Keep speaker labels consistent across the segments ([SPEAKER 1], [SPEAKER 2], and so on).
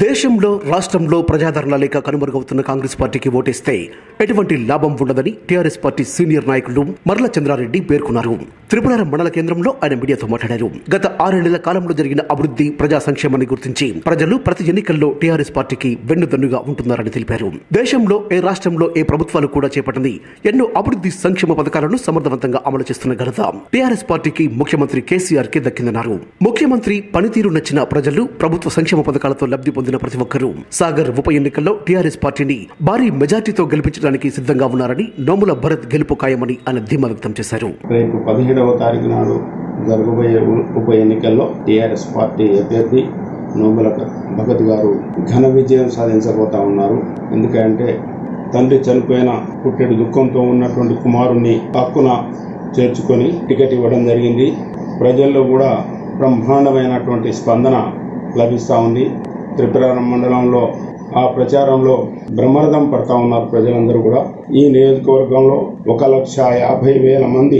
[SPEAKER 1] దేశంలో రాష్ట్రంలో ప్రజాదరణ లేక కనుమరుగవుతున్న కాంగ్రెస్ పార్టీకి ఓటేస్తే ఎటువంటి లాభం ఉండదని టీఆర్ఎస్ పార్టీ సీనియర్ నాయకులు మర్ల చంద్రారెడ్డి పేర్కొన్నారు త్రిపురారం మండల కేంద్రంలో ఆయన మీడియాతో మాట్లాడారు గత ఆరేళ్ల కాలంలో జరిగిన అభివృద్ధి ప్రజా సంక్షేమాన్ని గుర్తించి ప్రజలు ప్రతి ఎన్నికల్లో టీఆర్ఎస్ పార్టీకి వెన్నుదన్నుగా ఉంటున్నారని తెలిపారు దేశంలో ఏ రాష్ట్రంలో ఏ ప్రభుత్వాలు కూడా చేపట్టని ఎన్నో అభివృద్ధి సంక్షేమ పథకాలను సమర్థవంతంగా అమలు చేస్తున్న ఘనత టీఆర్ఎస్ పార్టీకి ముఖ్యమంత్రి కేసీఆర్ కి దక్కిందన్నారు ముఖ్యమంత్రి పనితీరు నచ్చిన ప్రజలు ప్రభుత్వ సంక్షేమ పథకాలతో లబ్ధి పొందిన ప్రతి ఒక్కరూ సాగర్ ఉప ఎన్నికల్లో టీఆర్ఎస్ పార్టీని భారీ మెజార్టీతో గెలిపించడానికి సిద్ధంగా ఉన్నారని నోముల భరత్ గెలుపు ఖాయమని ఆయన ధీమా వ్యక్తం చేశారు
[SPEAKER 2] రేపు పదిహేడవ తారీఖు నాడు జరగబోయే ఉ- ఉప ఎన్నికల్లో టీఆర్ఎస్ పార్టీ అభ్యర్థి నోముల భగత్ గారు ఘన విజయం సాధించబోతా ఉన్నారు ఎందుకంటే తండ్రి చనిపోయిన పుట్టెడు దుఃఖంతో ఉన్నటువంటి కుమారుణ్ణి హక్కున చేర్చుకొని టికెట్ ఇవ్వడం జరిగింది ప్రజల్లో కూడా బ్రహ్మాండమైనటువంటి స్పందన లభిస్తూ ఉంది త్రిపురారం మండలంలో ఆ ప్రచారంలో బ్రహ్మరథం పడతా ఉన్నారు ప్రజలందరూ కూడా ఈ నియోజకవర్గంలో ఒక లక్ష యాభై వేల మంది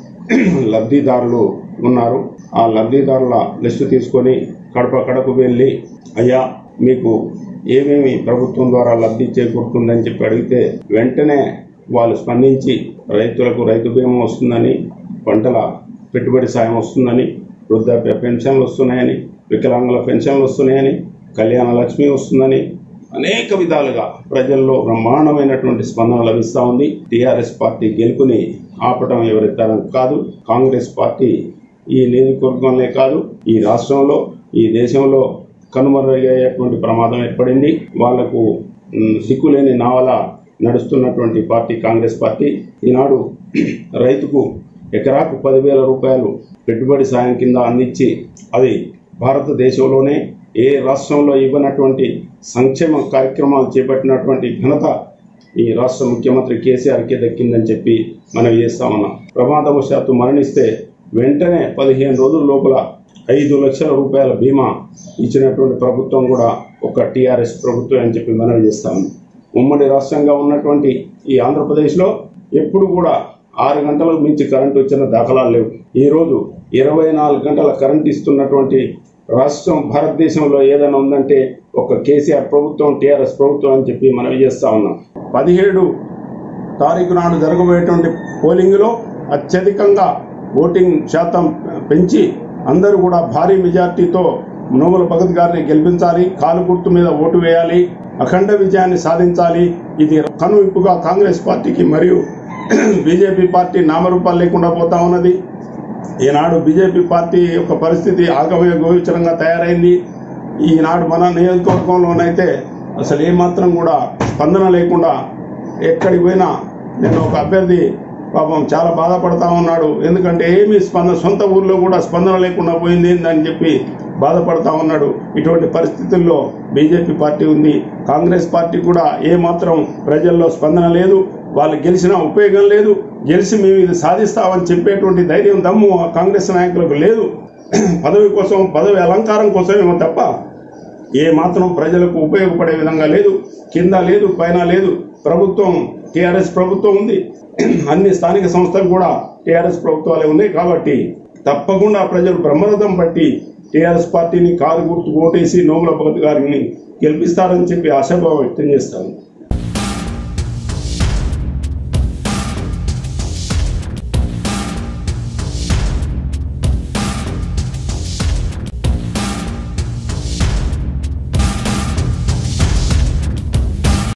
[SPEAKER 2] లబ్ధిదారులు ఉన్నారు ఆ లబ్ధిదారుల లిస్టు తీసుకొని కడప కడప వెళ్ళి అయ్యా మీకు ఏమేమి ప్రభుత్వం ద్వారా లబ్ధి చేకూరుతుందని చెప్పి అడిగితే వెంటనే వాళ్ళు స్పందించి రైతులకు రైతు బీమా వస్తుందని పంటల పెట్టుబడి సాయం వస్తుందని వృద్ధాప్య పెన్షన్లు వస్తున్నాయని వికలాంగుల పెన్షన్లు వస్తున్నాయని కళ్యాణ లక్ష్మి వస్తుందని అనేక విధాలుగా ప్రజల్లో బ్రహ్మాండమైనటువంటి స్పందన లభిస్తూ ఉంది టీఆర్ఎస్ పార్టీ గెలుపుని ఆపటం ఎవరిద్దరం కాదు కాంగ్రెస్ పార్టీ ఈ నియోజకవర్గంలో కాదు ఈ రాష్ట్రంలో ఈ దేశంలో కనుమరుగయ్యేటువంటి ప్రమాదం ఏర్పడింది వాళ్లకు మ్, సిక్కులేని నావల నడుస్తున్నటువంటి పార్టీ కాంగ్రెస్ పార్టీ ఈనాడు రైతుకు ఎకరాకు పదివేల రూపాయలు పెట్టుబడి సాయం కింద అందించి అది భారతదేశంలోనే ఏ రాష్ట్రంలో ఇవ్వనటువంటి సంక్షేమ కార్యక్రమాలు చేపట్టినటువంటి ఘనత ఈ రాష్ట్ర ముఖ్యమంత్రి కేసీఆర్కే దక్కిందని చెప్పి మనం చేస్తా ఉన్నాం ప్రమాదవశాత్తు మరణిస్తే వెంటనే పదిహేను రోజుల లోపల ఐదు లక్షల రూపాయల బీమా ఇచ్చినటువంటి ప్రభుత్వం కూడా ఒక టీఆర్ఎస్ ప్రభుత్వం అని చెప్పి మనం చేస్తా ఉన్నాం ఉమ్మడి రాష్ట్రంగా ఉన్నటువంటి ఈ ఆంధ్రప్రదేశ్లో ఎప్పుడు కూడా ఆరు గంటలకు మించి కరెంటు వచ్చిన దాఖలాలు లేవు ఈ రోజు ఇరవై నాలుగు గంటల కరెంట్ ఇస్తున్నటువంటి రాష్ట్రం భారతదేశంలో ఏదైనా ఉందంటే ఒక కేసీఆర్ ప్రభుత్వం టీఆర్ఎస్ ప్రభుత్వం అని చెప్పి మనం చేస్తా ఉన్నాం పదిహేడు తారీఖు నాడు జరగబోయేటువంటి పోలింగ్లో అత్యధికంగా ఓటింగ్ శాతం పెంచి అందరూ కూడా భారీ మెజార్టీతో నోముల భగత్ గారిని గెలిపించాలి కాలు గుర్తు మీద ఓటు వేయాలి అఖండ విజయాన్ని సాధించాలి ఇది కనువిప్పుగా కాంగ్రెస్ పార్టీకి మరియు బీజేపీ పార్టీ నామరూపాలు లేకుండా పోతా ఉన్నది ఈనాడు బీజేపీ పార్టీ యొక్క పరిస్థితి ఆగమయ గోచరంగా తయారైంది ఈనాడు మన నియోజకవర్గంలోనైతే అసలు ఏమాత్రం కూడా స్పందన లేకుండా ఎక్కడికి పోయినా నేను ఒక అభ్యర్థి పాపం చాలా బాధపడతా ఉన్నాడు ఎందుకంటే ఏమీ స్పందన సొంత ఊర్లో కూడా స్పందన లేకుండా పోయింది అని చెప్పి బాధపడతా ఉన్నాడు ఇటువంటి పరిస్థితుల్లో బీజేపీ పార్టీ ఉంది కాంగ్రెస్ పార్టీ కూడా ఏమాత్రం ప్రజల్లో స్పందన లేదు వాళ్ళు గెలిచినా ఉపయోగం లేదు గెలిచి మేము ఇది సాధిస్తామని చెప్పేటువంటి ధైర్యం దమ్ము ఆ కాంగ్రెస్ నాయకులకు లేదు పదవి కోసం పదవి అలంకారం కోసమేమో తప్ప ఏ మాత్రం ప్రజలకు ఉపయోగపడే విధంగా లేదు కింద లేదు పైన లేదు ప్రభుత్వం టీఆర్ఎస్ ప్రభుత్వం ఉంది అన్ని స్థానిక సంస్థలు కూడా టీఆర్ఎస్ ప్రభుత్వాలే ఉన్నాయి కాబట్టి తప్పకుండా ప్రజలు బ్రహ్మరథం బట్టి టీఆర్ఎస్ పార్టీని కారు గుర్తు ఓటేసి నోముల భగత్ గారిని గెలిపిస్తారని చెప్పి ఆశాభావం వ్యక్తం చేస్తాను